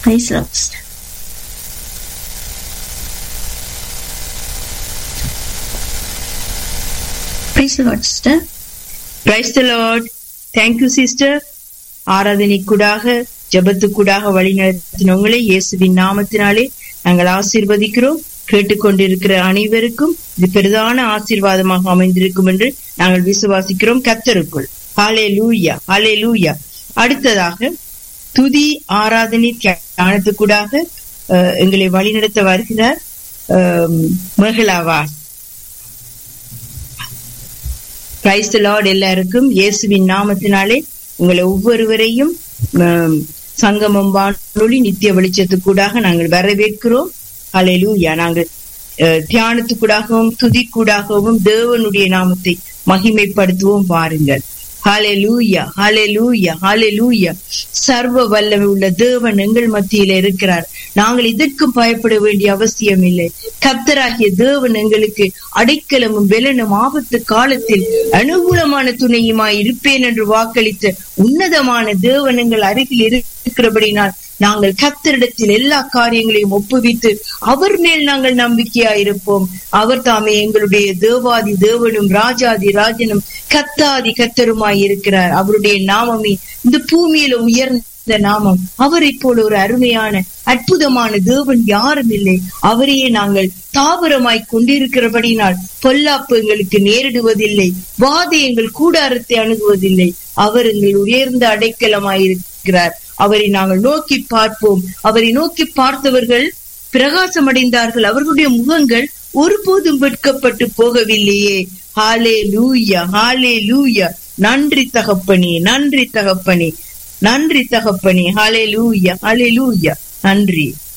Praise the Lord. sister. Praise the Lord, sister. Praise the lord thank you sister ஆராதனைக்கூடாக ஜபத்துக்கூடாக வழி நடத்தினவங்களை இயேசுவின் நாமத்தினாலே நாங்கள் ஆசீர்வதிக்கிறோம் கேட்டுக்கொண்டிருக்கிற அனைவருக்கும் இது பெரிதான ஆசீர்வாதமாக அமைந்திருக்கும் என்று நாங்கள் விசுவாசிக்கிறோம் கத்தருக்குள் ஹாலே லூயா ஹாலே லூயா அடுத்ததாக துதி ஆராதனை தியானத்துக்கூடாக அஹ், எங்களை வழிநடத்த வருகிறார் அஹ், மகிழாவாஸ் பிரைஸ் லார்ட் எல்லாருக்கும் இயேசுவின் நாமத்தினாலே உங்களை ஒவ்வொருவரையும் ஆம், சங்கமம் வானொலி நித்திய வெளிச்சத்துக்கூடாக நாங்கள் வரவேற்கிறோம் ஹalleluya நாங்கள் அஹ், தியானத்துக்கூடாகவும் துதிக்கூடாகவும் தேவனுடைய நாமத்தை மகிமைப்படுத்துவோம் பாருங்கள் ஹalleluya ஹalleluya ஹalleluya சர்வ வல்லமை உள்ள தேவன் எங்கள் மத்தியில இருக்கிறார் நாங்கள் இதற்கும் பயப்பட வேண்டிய அவசியம் இல்லை கத்தராகிய தேவன் எங்களுக்கு அடைக்கலமும் வெலனும் ஆபத்து காலத்தில் அனுகூலமான துணையுமாய் இருப்பேன் என்று வாக்களித்த உன்னதமான தேவன் எங்கள் அருகில் இருக்கிறபடினால் நாங்கள் கத்தரிடத்தில் எல்லா காரியங்களையும் ஒப்புவித்து அவர் மேல் நாங்கள் நம்பிக்கையாயிருப்போம் அவர் தாமே எங்களுடைய தேவாதி தேவனும் ராஜாதி ராஜனும் கத்தாதி கத்தருமாய் இருக்கிறார் அவருடைய நாமமே இந்த பூமியில உயர்ந்த நாமம் அவரை போல ஒரு அருமையான அற்புதமான தேவன் யாரும் இல்லை அவரையே நாங்கள் தாவரமாய் கொண்டிருக்கிறபடினால் பொல்லாப்பு எங்களுக்கு நேரிடுவதில்லை வாதை எங்கள் கூடாரத்தை அணுகுவதில்லை அவர் எங்கள் உயர்ந்த அடைக்கலமாயிருக்கிறார் அவரை நாங்கள் நோக்கி பார்ப்போம் அவரை நோக்கி பார்த்தவர்கள் பிரகாசம் அடைந்தார்கள் அவர்களுடைய முகங்கள் ஒருபோதும் வெட்கப்பட்டு போகவில்லையே ஹாலே லூயா ஹாலே லூயா நன்றி தகப்பனே நன்றி தகப்பனே நன்றி தகப்பனே ஹாலே லூயா ஹாலே லூயா நன்றி